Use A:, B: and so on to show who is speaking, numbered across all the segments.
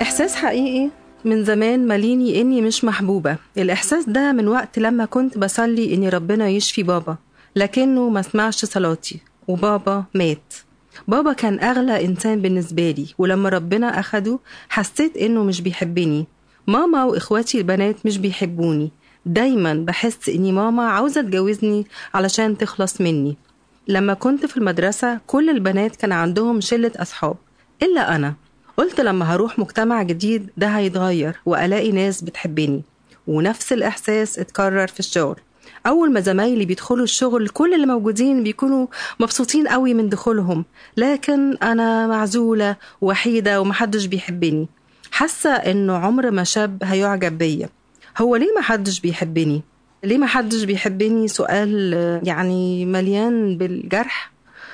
A: إحساس حقيقي من زمان ماليني إني مش محبوبة الإحساس ده من وقت لما كنت بصلي إني ربنا يشفي بابا لكنه ما سمعش صلاتي وبابا مات بابا كان أغلى إنسان بالنسبة لي ولما ربنا أخده حسيت إنه مش بيحبني ماما وإخواتي البنات مش بيحبوني دايما بحس إني ماما عاوزة تجوزني علشان تخلص مني لما كنت في المدرسة كل البنات كان عندهم شلة أصحاب إلا أنا قلت لما هروح مجتمع جديد ده هيتغير وألاقي ناس بتحبني ونفس الإحساس اتكرر في الشغل أول ما زمايلي بيدخلوا الشغل كل اللي موجودين بيكونوا مبسوطين قوي من دخولهم لكن أنا معزولة وحيدة ومحدش بيحبني حاسة إنه عمر ما شاب هيعجب بيا هو ليه محدش بيحبني؟ ليه محدش بيحبني سؤال يعني مليان بالجرح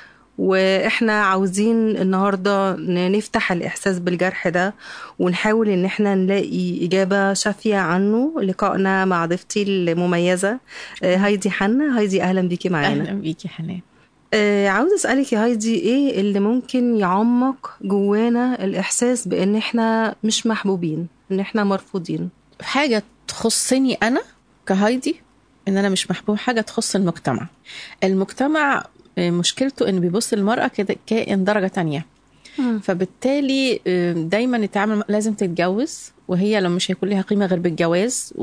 A: واحنا عاوزين النهارده نفتح الاحساس بالجرح ده ونحاول ان احنا نلاقي اجابه شافيه عنه لقائنا مع ضيفتي المميزه هايدي حنا هايدي اهلا بيكي معانا
B: اهلا بيكي حنان
A: آه عاوزه اسالك يا هايدي ايه اللي ممكن يعمق جوانا الاحساس بان احنا مش محبوبين ان احنا مرفوضين
B: حاجه تخصني انا كهايدي ان انا مش محبوب حاجه تخص المجتمع المجتمع مشكلته انه بيبص للمراه كده كائن درجه تانية
A: مم.
B: فبالتالي دايما التعامل لازم تتجوز وهي لو مش هيكون لها قيمه غير بالجواز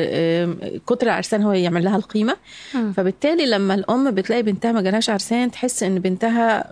B: وكتر العرسان هو يعمل لها القيمه
A: مم.
B: فبالتالي لما الام بتلاقي بنتها ما جالهاش عرسان تحس ان بنتها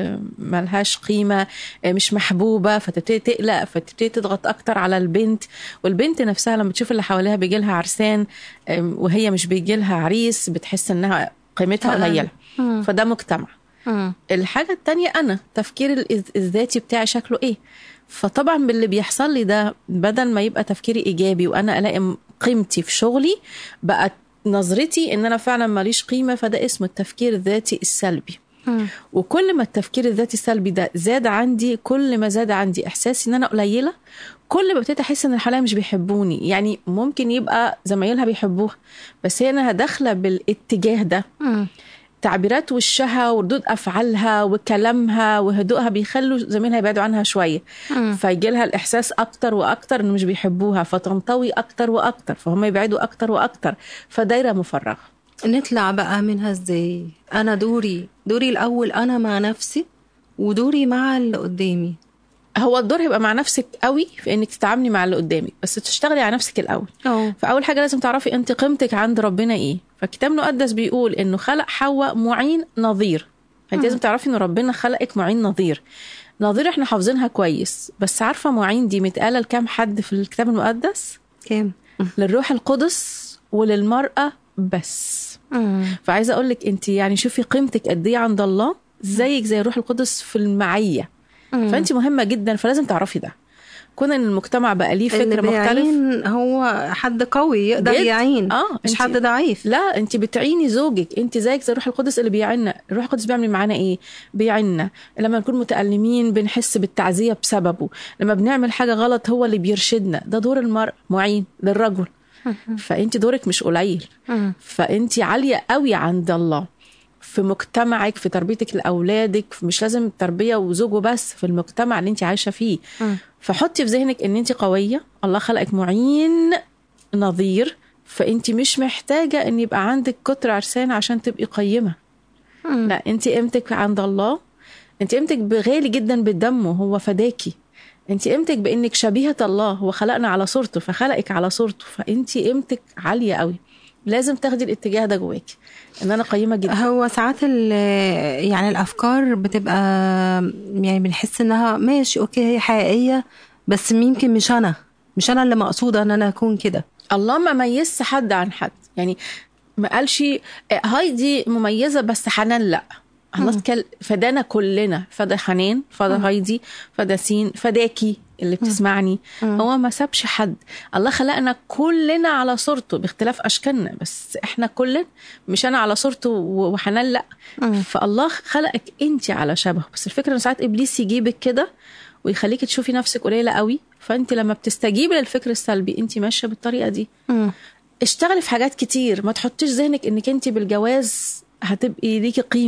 B: ملهاش قيمه مش محبوبه فتبتدي تقلق فتبتدي تضغط اكتر على البنت والبنت نفسها لما تشوف اللي حواليها بيجي لها عرسان وهي مش بيجي لها عريس بتحس انها قيمتها قليله
A: مم.
B: فده مجتمع
A: مم.
B: الحاجة التانية أنا تفكير الإذ- الذاتي بتاعي شكله إيه فطبعا باللي بيحصل لي ده بدل ما يبقى تفكيري إيجابي وأنا ألاقي م- قيمتي في شغلي بقت نظرتي إن أنا فعلا ماليش قيمة فده اسمه التفكير الذاتي السلبي
A: مم.
B: وكل ما التفكير الذاتي السلبي ده زاد عندي كل ما زاد عندي احساسي ان انا قليله كل ما ابتديت احس ان اللي حواليا مش بيحبوني يعني ممكن يبقى زمايلها بيحبوها بس هي انها داخله بالاتجاه ده
A: مم.
B: تعبيرات وشها وردود افعالها وكلامها وهدوءها بيخلوا زميلها يبعدوا عنها شويه
A: مم.
B: فيجي لها الاحساس اكتر واكتر انه مش بيحبوها فتنطوي اكتر واكتر فهم يبعدوا اكتر واكتر فدايره مفرغه
A: نطلع بقى منها ازاي انا دوري دوري الاول انا مع نفسي ودوري مع اللي قدامي
B: هو الدور هيبقى مع نفسك قوي في انك تتعاملي مع اللي قدامك بس تشتغلي على نفسك الاول
A: اه
B: فاول حاجه لازم تعرفي انت قيمتك عند ربنا ايه فالكتاب المقدس بيقول انه خلق حواء معين نظير فانت لازم تعرفي ان ربنا خلقك معين نظير نظير احنا حافظينها كويس بس عارفه معين دي متقاله لكام حد في الكتاب المقدس
A: كام
B: للروح القدس وللمراه بس
A: مم.
B: فعايزه اقول لك انت يعني شوفي قيمتك قد ايه عند الله زيك زي الروح القدس في المعيه
A: مم.
B: فانت مهمه جدا فلازم تعرفي ده كون ان المجتمع بقى ليه
A: اللي
B: فكر مختلف
A: بيعين هو حد قوي يقدر
B: جد.
A: يعين
B: اه
A: مش
B: انت-
A: حد ضعيف
B: لا انت بتعيني زوجك انت زيك زي الروح القدس اللي بيعنا الروح القدس بيعمل معانا ايه بيعنا لما نكون متألمين بنحس بالتعزية بسببه لما بنعمل حاجة غلط هو اللي بيرشدنا ده دور المرء معين للرجل فانت دورك مش قليل
A: مم.
B: فانت عالية قوي عند الله في مجتمعك في تربيتك لاولادك مش لازم تربيه وزوج وبس في المجتمع اللي انت عايشه فيه
A: مم.
B: فحطي في ذهنك ان انت قويه الله خلقك معين نظير فانت مش محتاجه ان يبقى عندك كتر عرسان عشان تبقي قيمه
A: مم.
B: لا انت قيمتك عند الله انت قيمتك غالي جدا بالدم وهو فداكي انت قيمتك بانك شبيهه الله هو خلقنا على صورته فخلقك على صورته فانت قيمتك عاليه قوي لازم تاخدي الاتجاه ده جواكي ان انا قيمه جدا
A: هو ساعات ال- يعني الافكار بتبقى يعني بنحس انها ماشي اوكي هي حقيقيه بس يمكن مش انا مش انا اللي مقصوده ان انا اكون كده
B: الله ما ميزش حد عن حد يعني ما قالش آه، هايدي مميزه بس حنان لا الله اتكلم فدانا كلنا فدا حنان فدا هايدي فدا سين فداكي اللي بتسمعني هو ما سابش حد الله خلقنا كلنا على صورته باختلاف اشكالنا بس احنا كلنا مش انا على صورته و- وحنان لا فالله خلقك انت على شبهه بس الفكره ان ساعات ابليس يجيبك كده ويخليكي تشوفي نفسك قليله قوي فانت لما بتستجيبي للفكر السلبي انت ماشيه بالطريقه دي
A: مم.
B: اشتغلي في حاجات كتير ما تحطيش ذهنك انك انت بالجواز هتبقي ليكي قيمه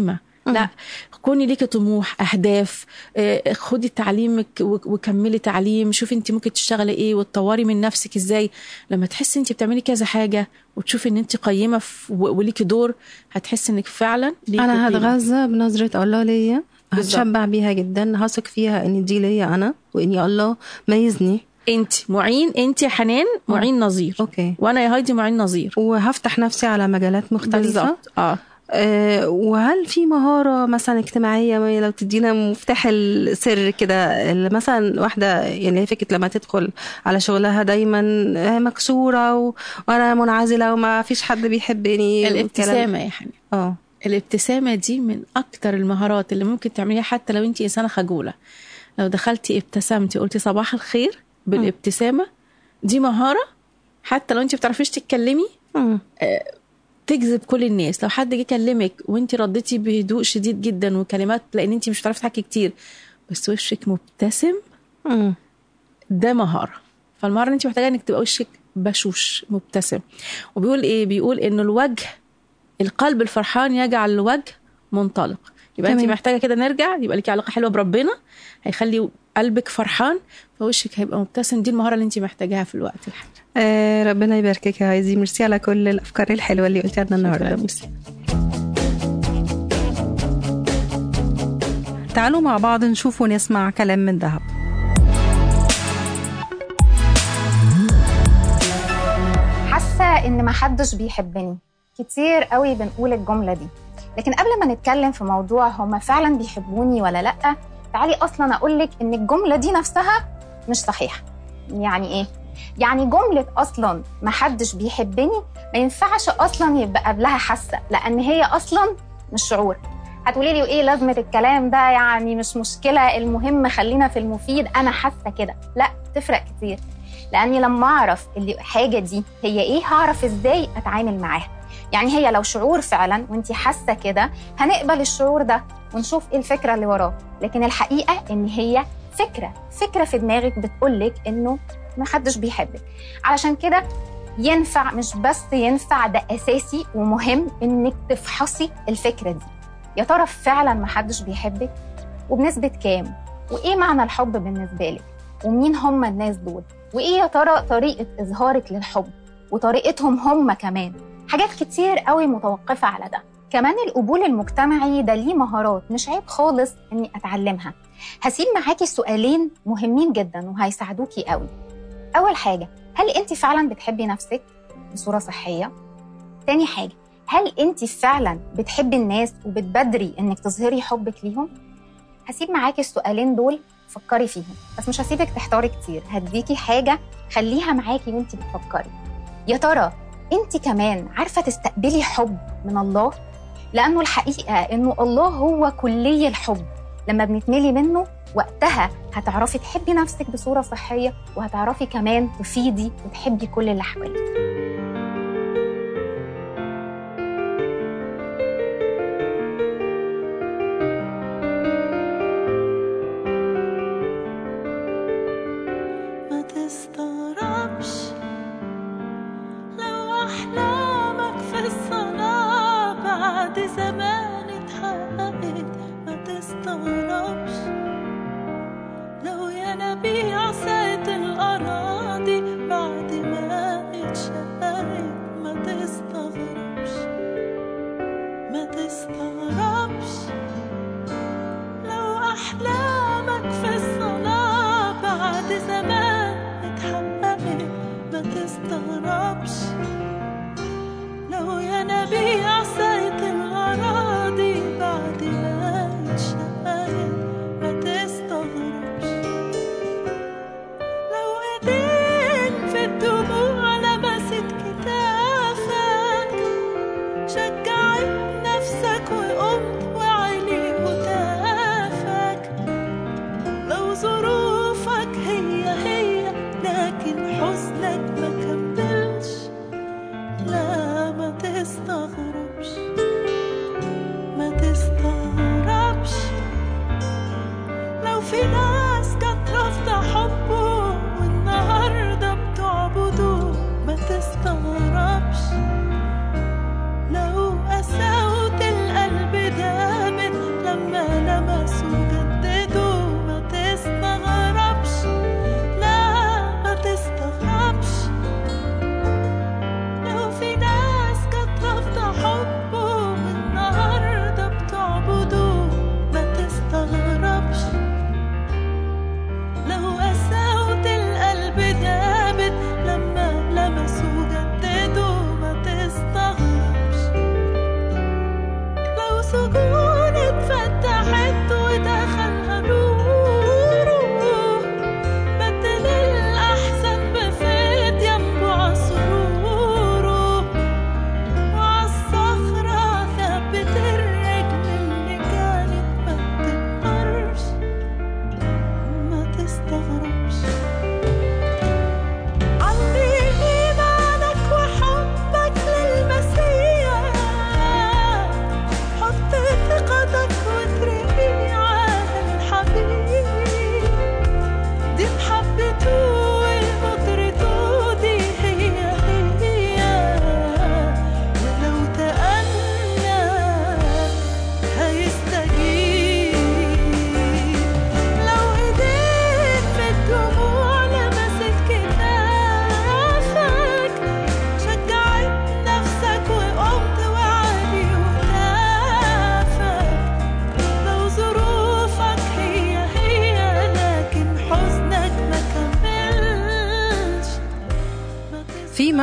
B: لا كوني ليكي طموح اهداف آه، خدي تعليمك و- وكملي تعليم شوفي انت ممكن تشتغلي ايه وتطوري من نفسك ازاي لما تحسي انت بتعملي كذا حاجه وتشوفي ان انت قيمه في- و- وليكي دور هتحسي انك فعلا ليكي
A: انا
B: قيمة.
A: هتغذى بنظره الله ليا
B: بالظبط.
A: هتشبع بيها جدا هثق فيها ان دي ليا انا واني الله ميزني
B: انت معين انت يا حنان معين نظير
A: اوكي
B: وانا يا هايدي معين نظير
A: وهفتح نفسي على مجالات مختلفه
B: بالظبط اه
A: آه، وهل في مهارة مثلا اجتماعية ما لو تدينا مفتاح السر كده اللي مثلا واحدة يعني هي فكرة لما تدخل على شغلها دايما آه، مكسورة و... وأنا منعزلة وما فيش حد بيحبني والكلام-
B: الابتسامه يا حنان
A: اه
B: الابتسامة دي من أكتر المهارات اللي ممكن تعمليها حتى لو أنت إنسانة خجولة لو دخلتي ابتسمتي قلتي صباح الخير بالابتسامة دي مهارة حتى لو أنت بتعرفيش تتكلمي
A: مم.
B: تجذب كل الناس لو حد جه كلمك وانت رديتي بهدوء شديد جدا وكلمات لان انت مش بتعرفي تحكي كتير بس وشك مبتسم
A: مم.
B: ده مهارة فالمهارة اللي انت محتاجة انك تبقى وشك بشوش مبتسم وبيقول ايه بيقول انه الوجه القلب الفرحان يجعل الوجه منطلق يبقى انت
A: تمام.
B: محتاجة كده نرجع يبقى ليكي علاقة حلوة بربنا هيخلي قلبك فرحان فوشك هيبقى مبتسم دي المهارة اللي انت محتاجاها في الوقت الحالي
A: آه ربنا يباركك يا هايزي ميرسي على كل الأفكار الحلوة اللي قلتيها لنا النهاردة
B: شكراً.
A: ميرسي تعالوا مع بعض نشوف ونسمع كلام من ذهب
C: حاسه ان محدش بيحبني كتير قوي بنقول الجمله دي لكن قبل ما نتكلم في موضوع هما فعلا بيحبوني ولا لا تعالي اصلا اقول لك ان الجمله دي نفسها مش صحيحه يعني ايه يعني جمله اصلا محدش بيحبني ما ينفعش اصلا يبقى قبلها حاسه لان هي اصلا مش شعور هتقولي لي وايه لازمه الكلام ده يعني مش مشكله المهم خلينا في المفيد انا حاسه كده لا تفرق كتير لاني لما اعرف اللي حاجه دي هي ايه هعرف ازاي اتعامل معاها يعني هي لو شعور فعلا وانت حاسه كده هنقبل الشعور ده ونشوف ايه الفكره اللي وراه لكن الحقيقه ان هي فكره فكره في دماغك بتقولك انه محدش بيحبك علشان كده ينفع مش بس ينفع ده اساسي ومهم انك تفحصي الفكره دي يا ترى فعلا محدش بيحبك وبنسبه كام وايه معنى الحب بالنسبه لك ومين هم الناس دول وايه يا ترى طريقه اظهارك للحب وطريقتهم هم كمان حاجات كتير قوي متوقفه على ده كمان القبول المجتمعي ده ليه مهارات مش عيب خالص اني اتعلمها هسيب معاكي سؤالين مهمين جدا وهيساعدوكي قوي اول حاجه هل انت فعلا بتحبي نفسك بصوره صحيه تاني حاجه هل انت فعلا بتحبي الناس وبتبدري انك تظهري حبك ليهم هسيب معاكي السؤالين دول فكري فيهم بس مش هسيبك تحتاري كتير هديكي حاجه خليها معاكي وانت بتفكري يا ترى انت كمان عارفه تستقبلي حب من الله لانه الحقيقه انه الله هو كلي الحب لما بنتملي منه وقتها هتعرفي تحبي نفسك بصوره صحيه وهتعرفي كمان تفيدي وتحبي كل اللي حواليك
D: ما تستغربش لو أحلامك في الصلاة بعد زمان اتحققت ما تستغربش لو ينابيع ساعة الأراضي بعد ما اتشققت ما تستغربش ما تستغربش لو أحلامك في الصلاة بعد زمان اتحققت ما تستغربش لو ينابيع ساعة الأراضي بعد ما اتشققت ما تستغربش لو ايدين في الدموع لمست كتافك شجعت نفسك وقمت وعلي هتافك لو ظروفك هي هي لكن حزنك ما كملش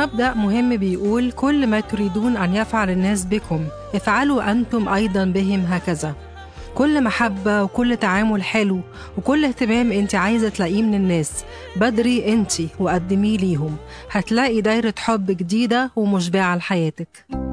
A: مبدأ مهم بيقول كل ما تريدون أن يفعل الناس بكم افعلوا أنتم أيضا بهم هكذا كل محبة وكل تعامل حلو وكل اهتمام انت عايزة تلاقيه من الناس بدري انت وقدميه ليهم هتلاقي دايرة حب جديدة ومشبعة لحياتك